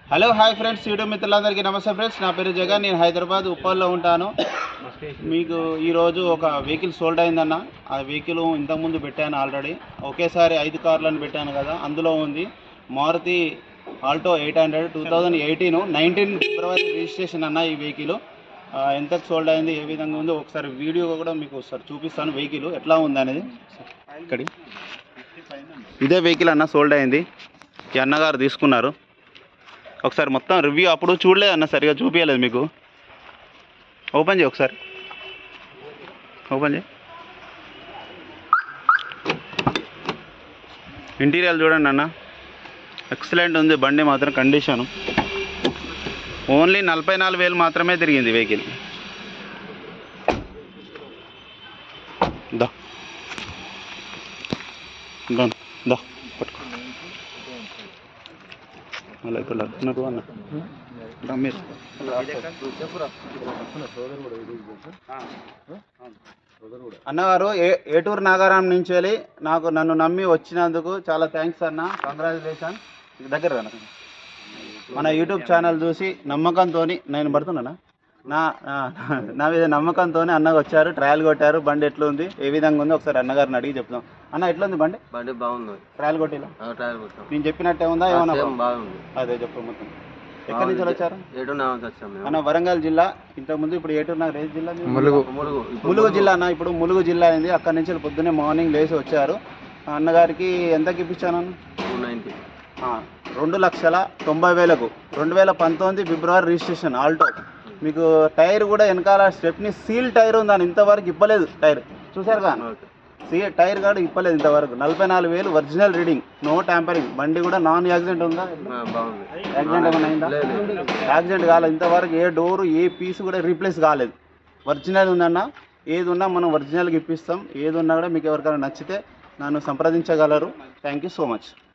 Hello hi friends YouTube మిత్రులందరికీ నమస్తే friends నా పేరు జగన్ నేను హైదరాబాద్ ఉప్పల్లో ఉంటాను మీకు ఈరోజు ఒక వెహికల్ సోల్డ్ అయిందన్న ఆ వెహికల్ ఇంతకుముందు పెట్టాను ఆల్రెడీ ఒకేసారి ఐదు కార్లను పెట్టాను కదా అందులో ఉంది Maruti Alto eight hundred two thousand eighteen nineteen ఫిబ్రవరి రిజిస్ట్రేషన్ అన్న ఈ వెహికల్ ఎంతకు సోల్డ్ అయింది ఏ విధంగా ఉందో ఒకసారి వీడియో కూడా మీకు ఒకసారి చూపిస్తాను వెహికల్ ఎట్లా ఉంది అనేది ఇక్కడి ఇదే వెహికల్ అన్న సోల్డ్ అయింది ఈ అన్నగారు తీసుకున్నారు ఒకసారి మొత్తం రివ్యూ అప్పుడు చూడలేదు అన్న సరిగా చూపించలేదు మీకు ఓపెన్ చేయి ఒకసారి ఓపెన్ చేయి ఇంటీరియర్ చూడండి అన్న ఎక్సలెంట్ ఉంది బండి మాత్రం కండిషను ఓన్లీ నలభై నాలుగు వేలు మాత్రమే తిరిగింది వెహికల్ దా దా దా పట్టుకో అలా ఇక్కడ లక్కున్నారు అన్న రా మీరు అన్నగారు ఏ ఏటూరు నాగారం నుంచి వెళ్ళి నాకు నన్ను నమ్మి వచ్చినందుకు చాలా థ్యాంక్స్ అన్న కంగ్రాచులేషన్ దగ్గర రా నాకు. మన యూట్యూబ్ ఛానల్ చూసి నమ్మకంతో నేను పడుతున్నానా నా నా- నా మీద నమ్మకంతో అన్నగా వచ్చారు ట్రయల్ కొట్టారు బండి ఎట్లుంది ఏ విధంగా ఉందో ఒకసారి అన్నగారిని అడిగి చెప్తాం అన్న ఎట్లుంది బండి బండి బాగుంది ట్రయల్ కొట్టిలా ఆ టైర్ కొట్టాం నేను చెప్పినట్టే ఉందా ఏమన్నా సేమ్ బాగుంది అదే చెప్పు మొత్తం ఎక్కడి నుంచి వచ్చారు ఏడు నా వచ్చాం మేము అన్న వరంగల్ జిల్లా ఇంతకుముందు ఇప్పుడు ఏటూరు నాకు రేపు జిల్లా మీది? ములుగు ములుగు ఇప్పుడు ములుగు జిల్లా అన్న ఇప్పుడు ములుగు జిల్లా అయింది అక్కడి నుంచి పొద్దున్నే మార్నింగ్ లేచి వచ్చారు ఆ అన్నగారికి ఎంతకి ఇప్పించాను అన్న? టూ నైంటీ ఆ, రెండు లక్షల తొంభై వేలకు రెండు వేల పంతొమ్మిది ఫిబ్రవరి రిజిస్ట్రేషన్ ఆల్టో మీకు టైర్ కూడా వెనకాల స్టెప్ని సీల్ టైర్ ఉందని ఇంతవరకు ఇప్పలేదు టైర్ చూసారు కదా ఓకే సీ టైర్ కూడా ఇప్పలేదు ఇంతవరకు నలభై నాలుగు వేలు ఒరిజినల్ రీడింగ్ నో ట్యాంపరింగ్ బండి కూడా నాన్ యాక్సిడెంట్ ఉందా ఆ, బాగుంది యాక్సిడెంట్ ఏమైనా అయిందా లేదు, లేదు. యాక్సిడెంట్ కాలేదు ఇంతవరకు ఏ డోరు ఏ పీస్ కూడా రీప్లేస్ కాలేదు ఒరిజినల్ ఉందన్న ఏది ఉన్నా మనం ఒరిజినల్గా ఇప్పిస్తాం ఏది ఉన్నా కూడా మీకు ఎవరికైనా నచ్చితే నన్ను సంప్రదించగలరు థ్యాంక్ యూ సో మచ్